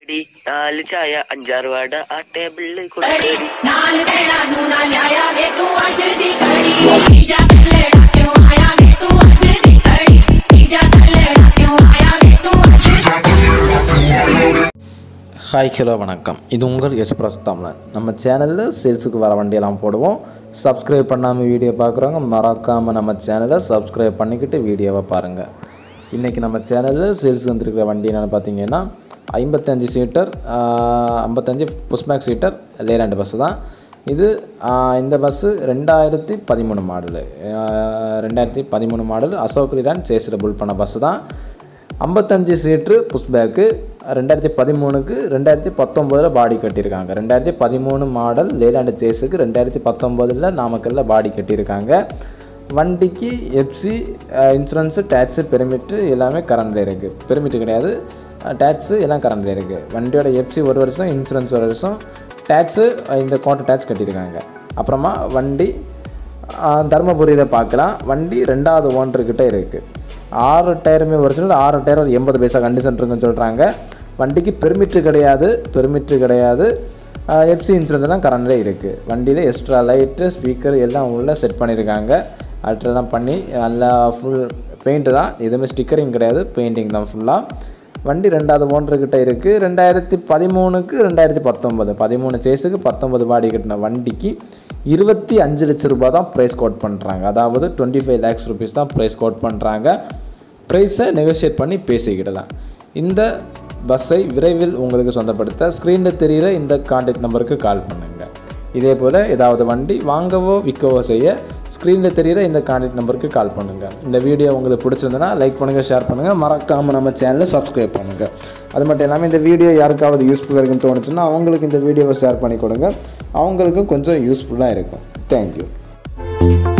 D നാല് ചായ അഞ്ചാറ് വട ആ ടേബിളിൽ കൊടുക്കടി नाल भेड़ा नूना लाया वे तू अज दी कड़ी जीजा कल्लड़ा क्यों आया वे तू अज दी कड़ी जीजा कल्लड़ा क्यों आया वे तू अज ஹாய் ஹலோ வணக்கம் இது உங்கள் எக்ஸ்பிரஸ் தமிழன் நம்ம சேனலில் சேல்ஸுக்கு வர வண்டியெல்லாம் போடுவோம் சப்ஸ்கிரைப் பண்ணாமல் வீடியோ பார்க்குறவங்க மறக்காமல் நம்ம சேனலை சப்ஸ்கிரைப் பண்ணிக்கிட்டு வீடியோவை பாருங்கள் இன்றைக்கி நம்ம சேனலில் சேல்ஸுக்கு வந்திருக்கிற வண்டி என்னென்னு பார்த்தீங்கன்னா ஐம்பத்தஞ்சு சீட்டர் ஐம்பத்தஞ்சு புஷ்பேக் சீட்டர் லேலாண்டு பஸ்ஸு தான் இது ஆஹ், இந்த பஸ்ஸு ரெண்டாயிரத்தி பதிமூணு மாடலு ரெண்டாயிரத்தி பதிமூணு மாடல் அசோக் லிலான் சேஸில் புல் பண்ண பஸ்ஸு தான் ஐம்பத்தஞ்சு சீட்ரு புஷ்பேக்கு ரெண்டாயிரத்தி பதிமூணுக்கு ரெண்டாயிரத்தி பத்தொம்போதில் பாடி கட்டியிருக்காங்க ரெண்டாயிரத்தி பதிமூணு மாடல் லேலாண்டு சேஸுக்கு ரெண்டாயிரத்தி பத்தொம்போதில் நாமக்கல்லில் பாடி கட்டியிருக்காங்க வண்டிக்கு எஃப்சி இன்சூரன்ஸு டேக்ஸு பெர்மிட்டு எல்லாமே கரண்டில் இருக்குது பெர்மிட்டு கிடையாது டேக்ஸு எல்லாம் கரண்டில் இருக்குது வண்டியோட எஃப்சி ஒரு வருஷம் இன்சூரன்ஸ் ஒரு வருஷம் டேக்ஸு இந்த குவார்ட்டர் டேக்ஸ் கட்டியிருக்காங்க அப்புறமா வண்டி தருமபுரியில் பார்க்கலாம் வண்டி ரெண்டாவது ஓனர்கிட்ட இருக்குது ஆறு டயருமே ஒரிஜினல் ஆறு டயர் ஒரு எண்பது பைசா கண்டிஷன் இருக்குன்னு சொல்கிறாங்க வண்டிக்கு பெர்மிட்டு கிடையாது பெர்மிட்டு கிடையாது எஃப்சி இன்சூரன்ஸ் எல்லாம் கரண்டில் இருக்குது வண்டியில் எக்ஸ்ட்ரா லைட்டு ஸ்பீக்கர் எல்லாம் உள்ளே செட் பண்ணியிருக்காங்க அல்ட்ரெல்லாம் பண்ணி நல்லா ஃபுல் பெயிண்ட்டு தான் எதுவுமே ஸ்டிக்கரிங் கிடையாது பெயிண்டிங் தான் ஃபுல்லாக வண்டி ரெண்டாவது ஓனர்கிட்ட இருக்குது ரெண்டாயிரத்தி பதிமூணுக்கு ரெண்டாயிரத்தி பத்தொம்பது பதிமூணு சேஸுக்கு பத்தொம்பது பாடி கட்டின வண்டிக்கு இருபத்தி அஞ்சு லட்ச ரூபாய் தான் ப்ரைஸ் கோட் பண்ணுறாங்க அதாவது டுவெண்ட்டி ஃபைவ் லேக்ஸ் ருபீஸ் தான் ப்ரைஸ் கோட் பண்ணுறாங்க ப்ரைஸை நெகோஷியேட் பண்ணி பேசிக்கிடலாம் இந்த பஸ்ஸை விரைவில் உங்களுக்கு சொந்தப்படுத்த ஸ்க்ரீனில் தெரிகிற இந்த கான்டாக்ட் நம்பருக்கு கால் பண்ணுங்கள் இதே போல் ஏதாவது வண்டி வாங்கவோ விற்கவோ செய்ய ஸ்க்ரீனில் தெரிகிற இந்த கான்டாக்ட் நம்பருக்கு கால் பண்ணுங்கள் இந்த வீடியோ உங்களுக்கு பிடிச்சிருந்தனா லைக் பண்ணுங்கள் ஷேர் பண்ணுங்கள் மறக்காமல் நம்ம சேனலை சப்ஸ்கிரைப் பண்ணுங்கள் அது மட்டும் இல்லாமல் இந்த வீடியோ யாருக்காவது யூஸ்ஃபுல்லாக இருக்குன்னு தோணுச்சுன்னா அவங்களுக்கு இந்த வீடியோவை ஷேர் பண்ணி கொடுங்க அவங்களுக்கும் கொஞ்சம் யூஸ்ஃபுல்லாக இருக்கும் தேங்க்யூ